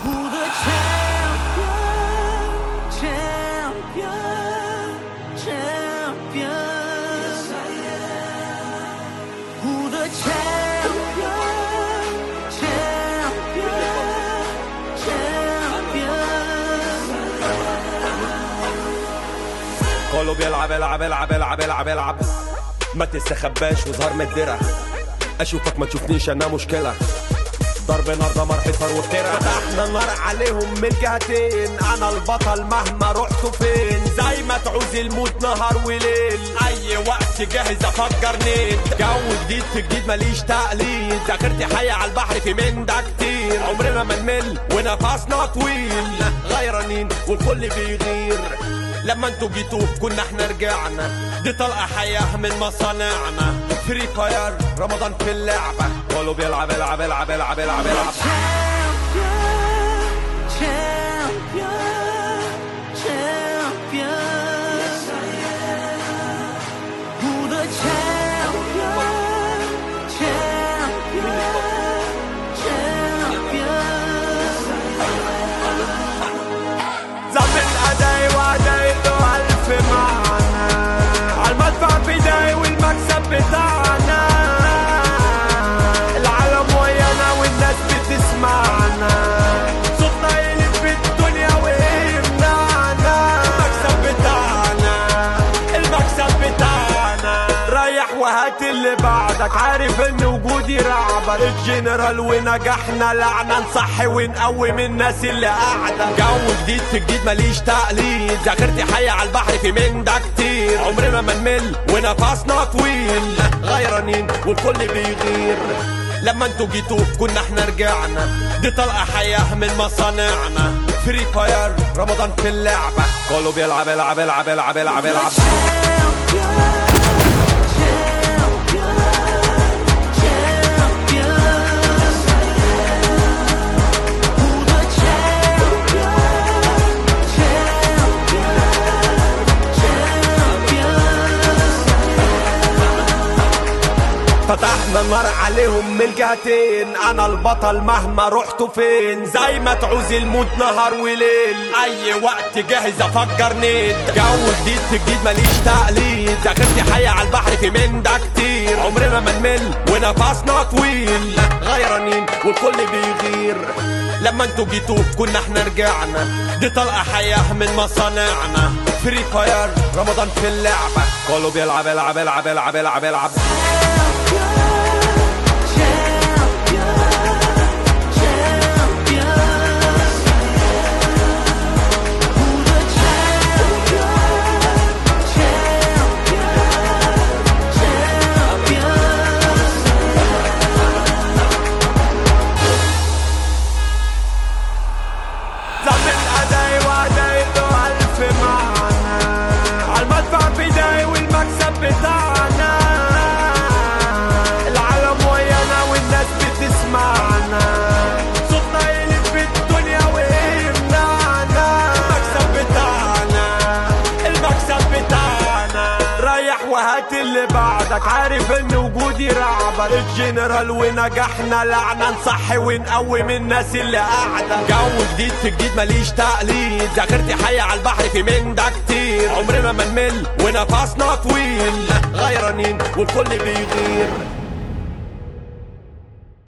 Who the champion, champion, champion. Who the champion, champion, champion. كله بيلعب يلعب يلعب يلعب يلعب يلعب ما تستخباش وظهر من الدرع اشوفك ما تشوفنيش انا مشكله ضرب نار دمر حصار وبترع فتحنا النار عليهم من الجهتين انا البطل مهما رحتوا فين زي ما تعوز الموت نهار وليل اي وقت جاهز افجر نيت جو جديد في جديد ماليش تقليد ذاكرتي حية على البحر في من ده كتير عمرنا ما نمل ونفسنا طويل غيرانين والكل بيغير لما انتوا جيتوا كنا احنا رجعنا دي طلقة حياة من مصانعنا فري فاير رمضان في اللعبة كله بيلعب يلعب يلعب يلعب يلعب يلعب Champion, champion, champion. Who the champion, champion, champion. ظابط اداي واداي له الف معنى عالمدفع بداي والمكسب بتاعنا العالم ويانا والناس بتسمعنا صوتنا يلف في الدنيا ويمنعنا المكسب بتاعنا المكسب بتاعنا رايح وهات اللي بعدك عارف ان وجودي رعبك الجنرال ونجاحنا لعنة نصحي ونقوم الناس اللي قاعدة جو جديد في جديد ماليش تقليد ذاكرتي حية على البحر في من ده كتير عمرنا ما نمل ونفسنا طويل غيرانين والكل بيغير لما انتوا جيتوا كنا احنا رجعنا دي طلقة حياة من مصانعنا فري فاير رمضان في اللعبة كله بيلعب يلعب يلعب يلعب يلعب يلعب فتحنا النار عليهم من الجهتين انا البطل مهما رحتوا فين زي ما تعوز الموت نهار وليل اي وقت جاهز افجر نيت جو جديد في جديد ماليش تقليد ذاكرتي حية على البحر في من ده كتير عمرنا ما نمل ونفسنا طويل غيرانين والكل بيغير لما انتوا جيتوا كنا احنا رجعنا دي طلقة حياة من مصانعنا فري فاير رمضان في اللعبة كله بيلعب يلعب يلعب يلعب يلعب يلعب ظابط اداي واداي له الف معنى عالمدفع بداي والمكسب بتاعنا العالم ويانا والناس بتسمعنا صوتنا يلف في الدنيا ويمنعنا المكسب بتاعنا المكسب بتاعنا رايح وهات اللي بعدك عارف ان وجودي رعبك الجنرال ونجاحنا لعنة نصحي ونقوم الناس اللي قاعدة جو جديد في جديد ماليش تقليد ذاكرتي حية على البحر في من ده كتير عمرنا ما نمل ونفسنا طويل غيرانين والكل بيغير